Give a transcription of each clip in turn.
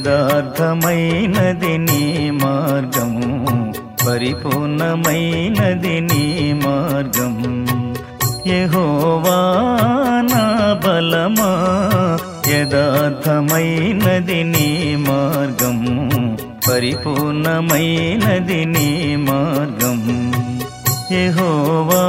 యథార్థమైనది నీ మార్గము పరిపూర్ణమైనది నీ మార్గం యెహోవా నా బలమా యథార్థమైనది నీ మార్గం పరిపూర్ణమైనది నీ మార్గం యెహోవా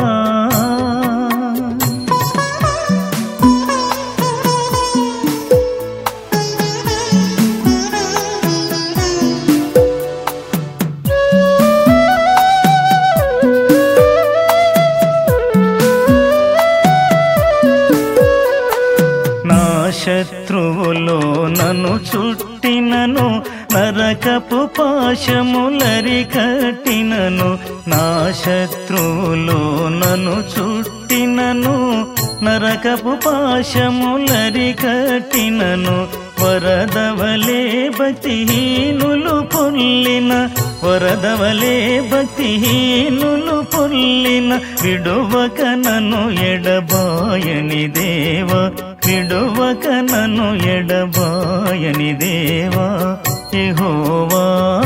నా శత్రువులో నన్ను చుట్టినను నరకపు పాశములరి కట్టినను నా శత్రువులో నన్ను చుట్టినను నరకపు పాశములరి కట్టినను వరదవలే భక్తిహీనులు పొల్లిన వరదవలే భక్తిహీనులు పొల్లిన విడువక నన్ను ఎడబాయని దేవ విడువక నన్ను ఎడబాయని దేవా యెహోవా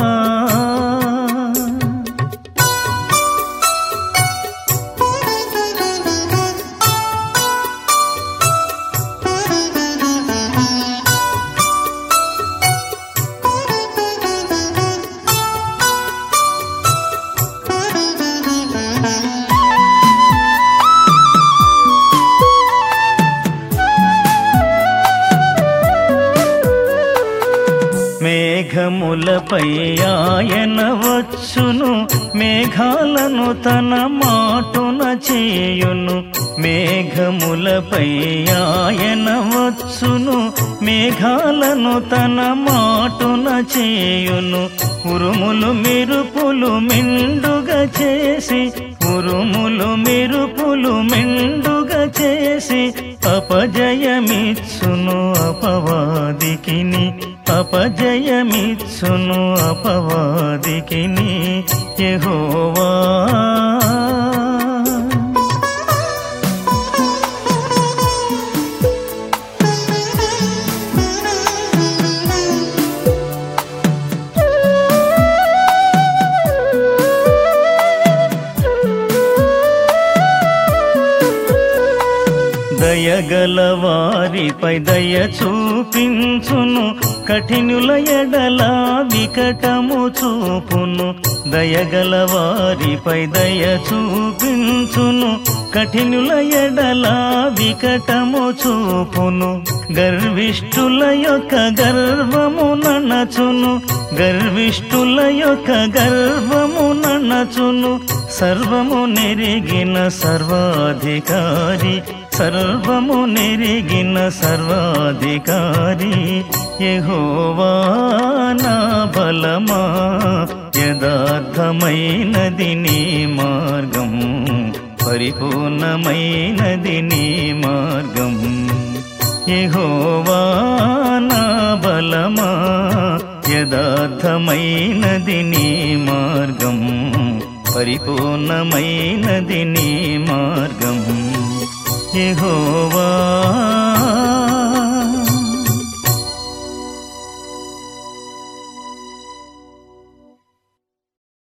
మేఘములపై ఆయన వచ్చును మేఘాలను తన మాటున చేయును మేఘములపై ఆయన వచ్చును మేఘాలను తన మాటున చేయును ఉరుములు మెరుపులు మెండుగా చేసి ఉరుములు మెరుపులు మెండుగా చేసి అపజయమిచ్చును అపవాదికిని అపజయమిచ్చును అపవాదికిని యెహోవా దయగల వారిపై దయ చూపించును కఠినుల ఎడల వికటము చూపును దయగల వారిపై దయ చూపించును కఠినుల ఎడల వికటము చూపును గర్విష్ఠుల యొక్క గర్వము ననచును గర్విష్ఠుల యొక్క గర్వము ననచును సర్వము నెరిగిన సర్వాధికారి సర్వము నెరిగిన సర్వాధికారి యెహోవా నా బలమా యథార్థమైనది నీ మార్గం పరిపూర్ణమైనది నీ మార్గం యెహోవా నా బలమా యథార్థమైనది నీ మార్గం పరిపూర్ణమైనది నీ మార్గం యెహోవా